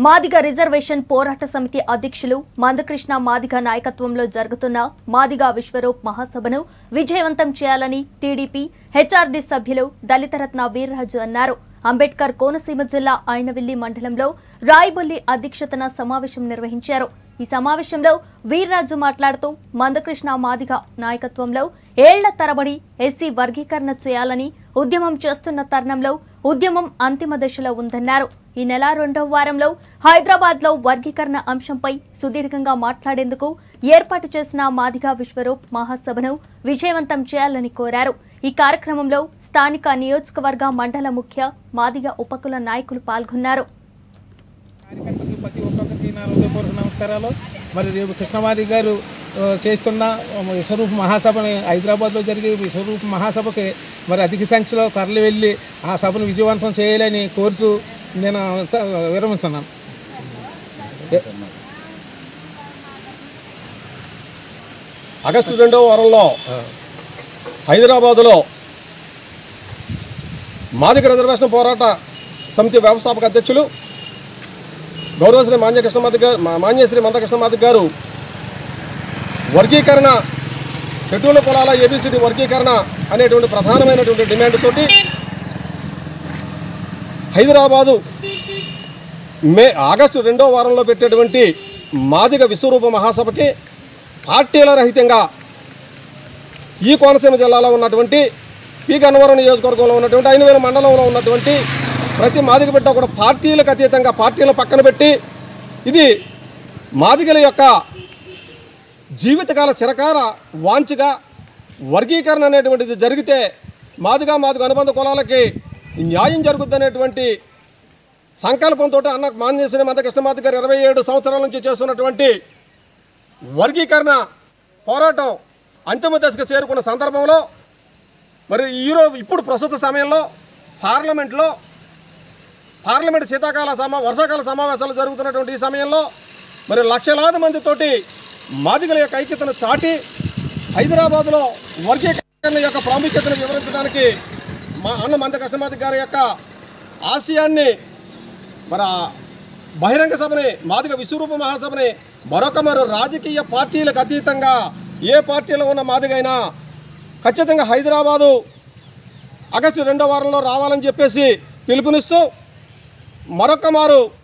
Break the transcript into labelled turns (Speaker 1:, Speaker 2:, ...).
Speaker 1: Madiga reservation పోరాట సమితి అధ్యక్షులు మందకృష్ణ మాదిగ నాయకత్వంలో జరుగుతున్న మాదిగ విశ్వరూప్ మహాసభను విజయవంతం చేయాలని టీడీపీ హెచ్ఆర్డీ సభ్యులు దళితరత్న వీర్రాజు అన్నారు అంబేద్కర్ కోనసీమ జిల్లా ఆయనవిల్లి మండలంలో రాయబొల్లి అధ్యక్షతన సమావేశం నిర్వహించారు ఈ సమావేశంలో వీర్రాజు మాట్లాడుతూ మందకృష్ణ మాదిగ నాయకత్వంలో ఏళ్ల తరబడి ఎస్సీ వర్గీకరణ చేయాలని ఉద్యమం చేస్తున్న తరుణంలో ఉద్యమం అంతిమ దశలో ఉందన్నారు ఈ నెల రెండవ వారంలో హైదరాబాద్ లో వర్గీకరణ అంశంపై సుదీర్ఘంగా మాట్లాడేందుకు ఏర్పాటు చేసిన మాదిగ విశ్వరూప్ మహాసభను విజయవంతం చేయాలని కోరారు ఈ కార్యక్రమంలో స్థానిక నియోజకవర్గ మండల ముఖ్య మాదిగ ఉపకుల నాయకులు పాల్గొన్నారు
Speaker 2: కార్యకర్తలకు ప్రతి ఒక్కొక్కరికి నా హృదయపూర్వక నమస్కారాలు మరి రేపు కృష్ణవారి గారు ఆ, చేస్తున్న విశ్వరూప మహాసభని హైదరాబాద్లో జరిగే విశ్వరూప మహాసభకి మరి అధిక సంఖ్యలో తరలి వెళ్ళి ఆ సభను విజయవంతం చేయాలని కోరుతూ నేను త- విరమిస్తున్నాను
Speaker 3: ఆగస్టు రెండవ వారంలో హైదరాబాదులో మాదిక రిజర్వేషన్ పోరాట సమితి వ్యవస్థాపక అధ్యక్షులు గౌరవశ్రీ మాన్య కృష్ణమాది గారు మా- మాన్యశ్రీ మంద కృష్ణమాది గారు వర్గీకరణ షెడ్యూల్ కులాల ఏబిసిడి వర్గీకరణ అనేటువంటి ప్రధానమైనటువంటి డిమాండ్ తోటి హైదరాబాదు మే ఆగస్టు రెండో వారంలో పెట్టేటువంటి మాదిగ విశ్వరూప మహాసభకి పార్టీల రహితంగా ఈ కోనసీమ జిల్లాలో ఉన్నటువంటి పి గన్నవరం నియోజకవర్గంలో ఉన్నటువంటి ఐనవేల మండలంలో ఉన్నటువంటి ప్రతి మాదిగ బిడ్డ కూడా పార్టీలకు అతీతంగా పార్టీలను పక్కన పెట్టి ఇది మాదిగల యొక్క జీవితకాల చిరకాల వాంఛగా వర్గీకరణ అనేటువంటిది జరిగితే మాదిగా మాదిగ అనుబంధ కులాలకి న్యాయం జరుగుద్దనేటువంటి సంకల్పంతో అన్న మాన్యశ్రీ మంద కృష్ణమాది గారు ఇరవై ఏడు సంవత్సరాల నుంచి చేస్తున్నటువంటి వర్గీకరణ పోరాటం అంతిమ దశకు చేరుకున్న సందర్భంలో మరి ఈరోజు ఇప్పుడు ప్రస్తుత సమయంలో పార్లమెంట్లో పార్లమెంట్ శీతాకాల సమా వర్షాకాల సమావేశాలు జరుగుతున్నటువంటి ఈ సమయంలో మరి లక్షలాది మందితోటి మాదిగల యొక్క ఐక్యతను చాటి హైదరాబాదులో వర్గీకరణ యొక్క ప్రాముఖ్యతను వివరించడానికి మా అన్న మంద కృష్ణమాది గారి యొక్క ఆశయాన్ని మరి ఆ బహిరంగ సభని మాదిగ విశ్వరూప మహాసభని మరొక మరో రాజకీయ పార్టీలకు అతీతంగా ఏ పార్టీలో ఉన్న మాదిగైనా ఖచ్చితంగా హైదరాబాదు ఆగస్టు రెండో వారంలో రావాలని చెప్పేసి పిలుపునిస్తూ మరొక మారు